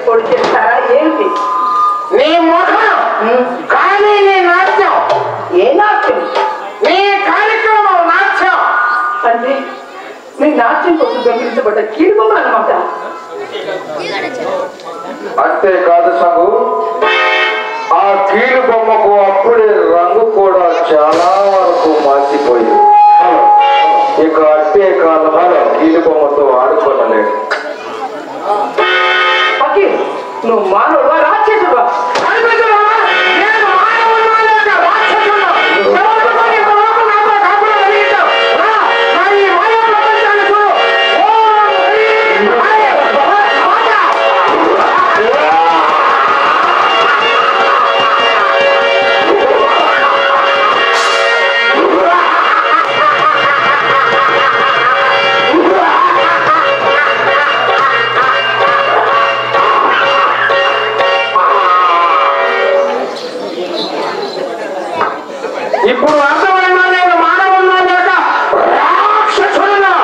పొడి చేస్తారా ఏమిటి నీ ముఖం కానీ నీ నాట్యం ఏ నాట్యం నీ కార్యక్రమం నాట్యం అంటే మీ నాట్యం కోసం దొంగిలించబడ్డ కీడుబొమ్మ అనమాట అంతే కాదు సంగు ఆ కీలు బొమ్మకు అప్పుడే రంగు కూడా చాలా వరకు మాసిపోయింది ఇక అట్టే కాలంలో కీలు బొమ్మతో ఆడుకోనలేడు ఫకీర్ నువ్వు మానవుడువా రాక్షసుడువా కనిపించలేదా? నేను మానవుడినా లేక రాక్షసుడినా? ఎవరికో ఇంత లోపల నాతో కాపురం కలిగించావు. రా, నా ఈ మాయ ప్రపంచాన్ని చూడు. ఓం హ్రీం హ్రీం మాత. ఇప్పుడు అర్థమైనా నేను మానవుడినా లేక రాక్షసుడినా?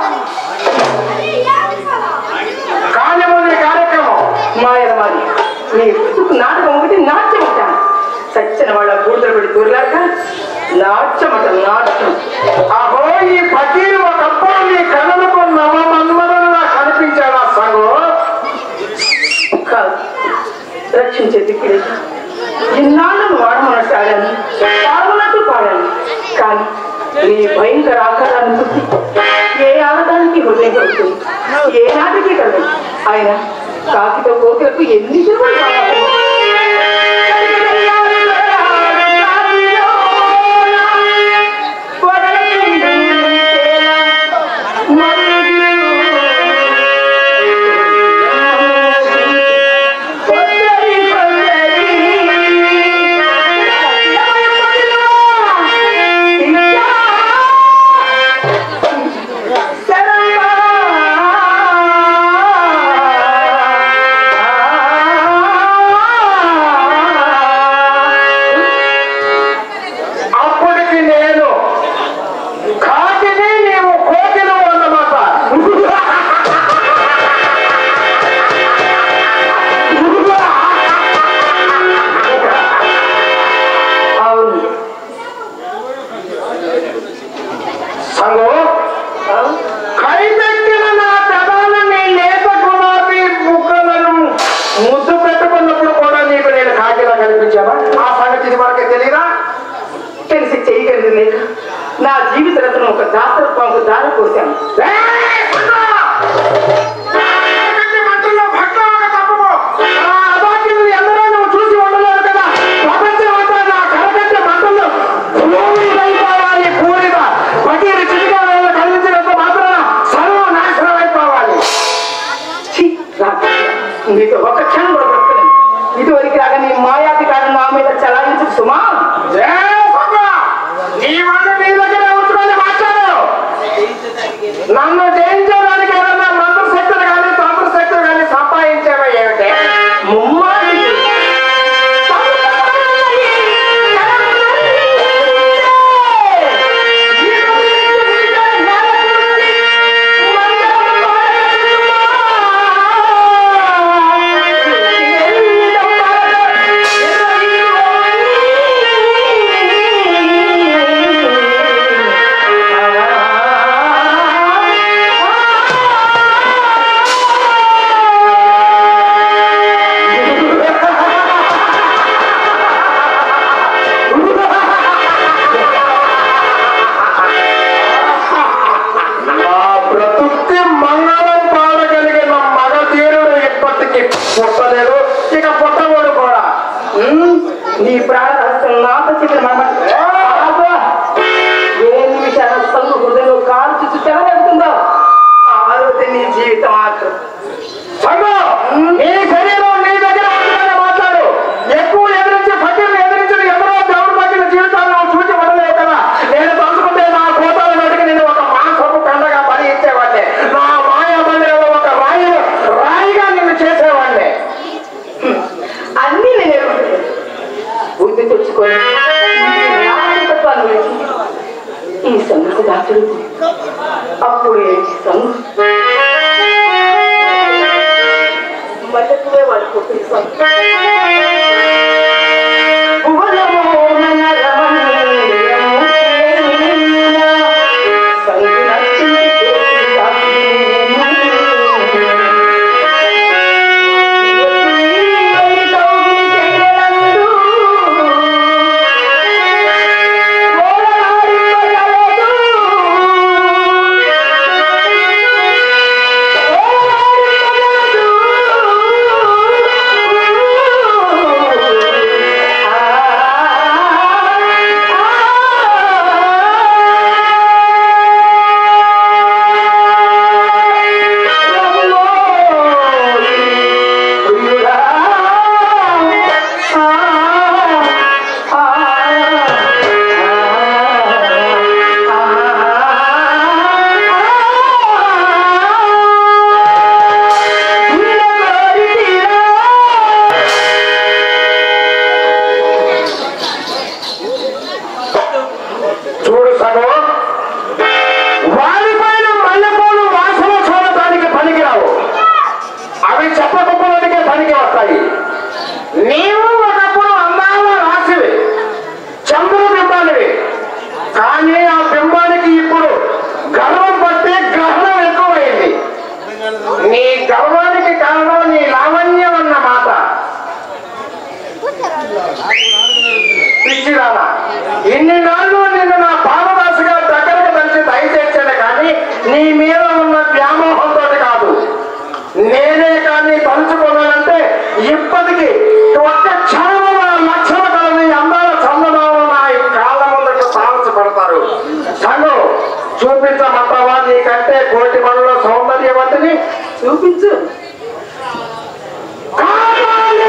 కానీ ఉంది కార్యక్రమం మాయల మాది నీ పుట్టుకు నాటకం ఒకటి నాట్యం అంటాను సచ్చిన వాళ్ళ బూడిదలు పెట్టి దూరలాక నాట్యం అంట నాట్యం అహో ఈ ఫకీరు ఒకప్పుడు నీ కళ్ళకు నవ మన్మధులా కనిపించాడా సంగు కాదు రక్షించే దిక్కులేదు ఇన్నాళ్ళను వాడమన్నట్టు ఆడాను పాడమన్నట్టు పాడాను కానీ నీ భయంకర ఆకారాన్ని చూసి ఏ ఆడదానికి హృదయం కలుగుతుంది ఏ నాటికి కలదు ఆయన కాకితో కోకిలకు ఎన్ని జన్మలు కావాలి అప్పటికి నేను కాకిని నీవు కోకిలు అన్నమాట అవును సంగు కైపెట్టిన నా పెదాలని లేత గులాబీ బుగ్గలను ముద్దు పెట్టుకున్నప్పుడు కూడా నీకు నేను కాకిలా కనిపించావా ఆ సంగతి ఇది వరకే తెలియదా తెలిసి చేయగలిగింది లేక నా జీవిత రత్నం ఒక దాసర పాము దారి పోశాను ఏయ్, సంగు! నా కట్టి మంటల్లో భక్తవక తప్పుకో. నా అబాక్యులను ఎందరో నువ్వు చూసి ఉండలేవు కదా. ప్రపంచం అంతా నా కరకట్ట మంటల్లో భూమిదైపోవాలి, బూడిద. ఫకీరు చిటికా వేళ కదిలించినంత మాత్రాన సర్వనాశనం అయిపోవాలి. ఛీ, రాక్షసుడా. నీతో ఒక క్షణం కూడా బ్రతకలేను ఇదివరకు రాగా నీ మాయాధికారం నా మీద చలాయించు సుమా ఏ సంగు! నీ వల్ల నీ దగ్గరే ఉంచుకొని మాట్లాడు. నన్ను జయించడానికి ఏదన్నా మంత్ర శక్తులు కానీ తంత్ర శక్తులు కానీ సంపాదించేవా ఏమిటి ముమ్మాటికి నా బ్రతుక్కి మంగళం పాడగలిగిన మగధీరుడు ఇప్పటికి పుట్టలేదు ఇక పుట్టబోడు కూడా ఉమ్, నీ ప్రాణరహస్యం నాతో చెప్పిన మాట ఆబా! ఏ నిమిషాల సంగు హృదయంలో కాలు చుట్టూ చెలవెడుతుందో ఆ రోజు నీ జీవితం ఆఖరు సంగు, నీ శరీరం నీ దగ్గర ఉంటుందని మాట్లాడు ఎక్కువ ఎదిరించి ఫకీర్ని ఎదిరించిన ఎవరో దేవుడి పట్టిన జీవితాన్ని నువ్వు చూసి ఉండలేవు కదా నేను తలుచుకుంటే నా కోటాల నాటికి నేను ఒక మాంసపు పండగ బలి ఇచ్చేవాడిని నా మాయా మందిరంలో ఒక రాయి రాయిగా నిన్ను చేసేవాడిని అన్నీ నేను ఎరుగుతున్నాను. బుద్ధి తెచ్చుకొని ఈ నాయకత్వాన్ని విడిచి ఈ సంగతి దాచుడు అప్పుడు ఏంటి సంగు మల్లెపువ్వే వాడిపోతుంది స్వామి చూడు సగం వారిపైన మల్లెపూలు వాసన చూడటానికి పనికిరావు అవి చెప్పకపోవడానికే పనికి వస్తాయి నీవు ఒకప్పుడు అందాల రాసివి చంద్రుడు బింబానివి కానీ ఆ బింబానికి ఇప్పుడు గర్వం పట్టి గ్రహణం ఎక్కువైంది నీ గర్వానికి కారణం నీ లావణ్యం అన్న మాట పిచ్చిదానా ఇన్ని నాళ్ళు నిన్ను నా పాదదాసుగా దగ్గరకు కలిసి దయచేసాను కానీ నీ మీద ఉన్న వ్యామోహంతో కాదు నేనే కానీ తలుచుకున్నానంటే ఇప్పటికి ఒక్క క్షణము నా లక్షణ కలిగి అందాల చందనాలు నా ఈ కాళ్ళ ముందుకు సాహస పడతారు సంగు చూపించమంటావా నీకంటే కోటి మనలో సౌందర్యవతిని చూపించు కావాలి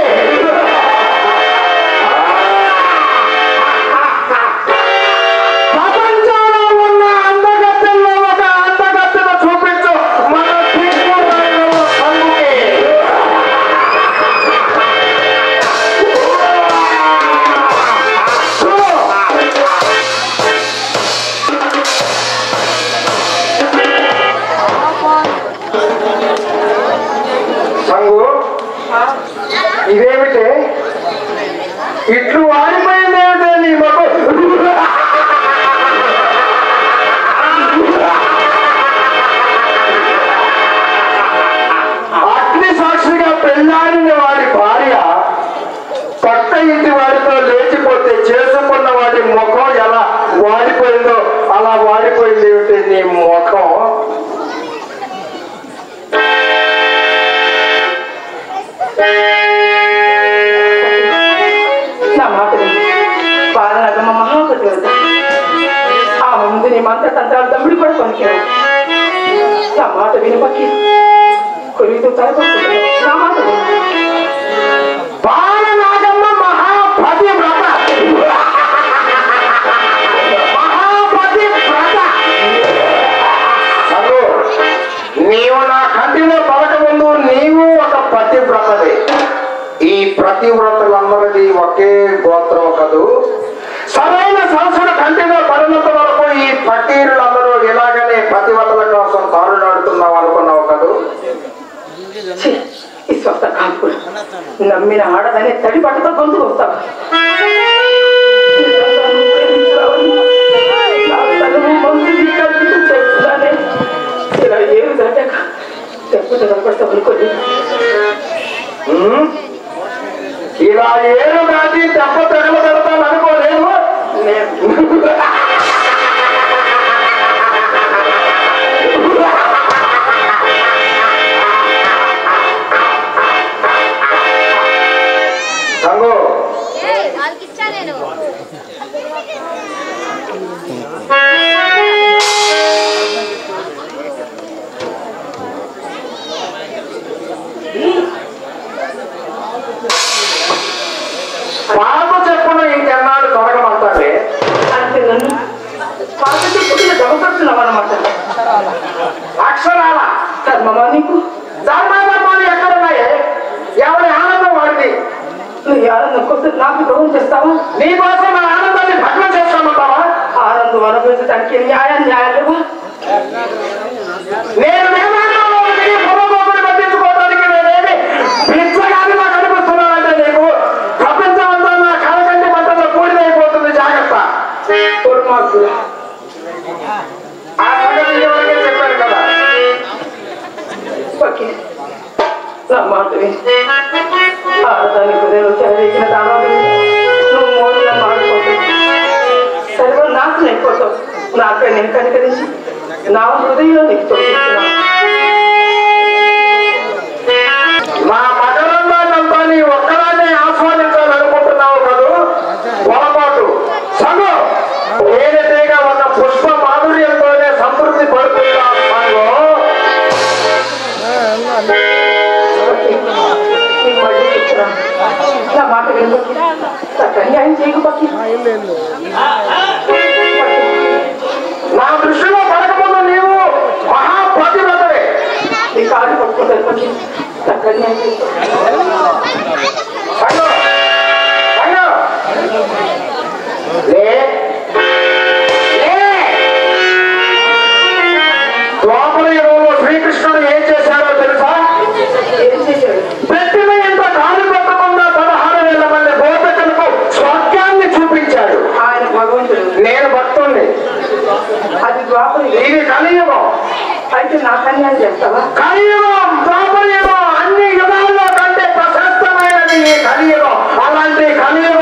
ప్రపంచంలో ఉన్న అందగత్తెల్లో ఒక అందగత్తెను చూపించు మన దిక్కులలో కన్నుకి. చూడు. సంగు ఇదేమిటే ఇట్లు వాడిపోయిందేమిటే నీ మొక్క అగ్ని సాక్షిగా పెళ్ళాడిన వాడి భార్య పక్క ఇంటి వాడితో లేచిపోతే చేసుకున్న వాడి ముఖం ఎలా వాడిపోయిందో అలా వాడిపోయింది ఏమిటి నీ ముఖం నా మాట విను. బాలనగమ్మ మహాపతివ్రత ఆమె ముందు నీ మంత్ర తంత్రాలు తమ్ముడు కూడా పనికిరావు నా మాట విను పక్కి కొరివితో తలపడుతుంది నా మాట విను బాలనాగమ్మ మహాపతి వ్రత మహాపతి వ్రత చదువు నీవు నా కంటిలో పడక ముందు నీవు ఒక పతివ్రతవి ఈ ప్రతివ్రతలందరిది ఒకే గోత్రం కదూ సరైన సంవత్సరం కంటిలో పడినంత వరకు ఈ పకీరులందరూ ఇలాగనే పతివ్రతల కోసం తారులాడుతున్నావు అనుకున్నావు కదూ ఛీ, ఈ స్వస్థ కాల్పులు నమ్మిన ఆడదనే తడి బట్టతో గొంతు వస్తావు ఇలా ఏమి దాటాక తెప్పటి కనపడతావు అనుకోండి ఉమ్. ఇలా ఏడు దాటి దెబ్బ తగల పెడతాను అనుకోలేదు సంగు వాళ్ళకి ఇచ్చా నేను పాప చెప్పున ఇంకెన్నాళ్ళు తొలగమంటారే అంటే నన్ను పాత చెప్పుకున్న జమపడుతున్నావు అనమాట అక్షరాల ధర్మమా నీకు ధర్మాధర్మాలు ఎక్కడున్నాయే ఎవరి ఆనందం వాడిది నీ ఆనందం కోసం నాకు ద్రోహం చేస్తావా నీ కోసం మన ఆనందాన్ని భగ్నం చేస్తామంటావా ఆనందం అనుభవించడానికి న్యాయం న్యాయం లేవా నేను నిర్మాణంలో దిగి పొరగోపుని పట్టించుకోవడానికి నేనేమి నా మాట విని ఆడదాని హృదయంలో చెలరేగిన దాని నువ్వు మోడిన మాడిపోతావు సర్వం నాశనం అయిపోతావు నాపై నేను కనికరించి నా హృదయంలో నీకు తోడుతున్నాను నా మకరందాన్నంతా నీ ఒక్కదాన్ని ఆస్వాదించాలనుకుంటున్నావు కదూ పొరపాటు సంగు ఏదైతేగా ఉన్న పుష్ప మాధుర్యంతోనే సంతృప్తి పడుతుందా సంగు నీకు మళ్ళీ చెప్తున్నాను నా మాట వినపకి నాకు అన్యాయం చేయకు పక్కి నా దృష్టిలో పడకముందు నీవు మహాప్రతిభతవే నీ కాళ్ళు పట్టుకుంటారు పక్కి నాకు అన్యాయం చేయకు సంగు సంగు లే లే ద్వాపర యుగంలో శ్రీకృష్ణుడు ఏం చేశాడో తెలుసా ఏం చేశాడు పెట్టిన ఇంత కాలు పెట్టకుండా పదహారు వేల మంది గోపికలకు స్వర్గాన్ని చూపించాడు ఆయన భగవంతుడు నేను భక్తుణ్ణి అది ద్వాపర యుగం. ఇది కలియుగం అయితే నాకు అన్యాయం చేస్తావా కలియుగం ద్వాపరయుగం అన్ని యుగాల్లో కంటే ప్రశస్తమైనది ఈ కలియుగం అలాంటి కలియుగం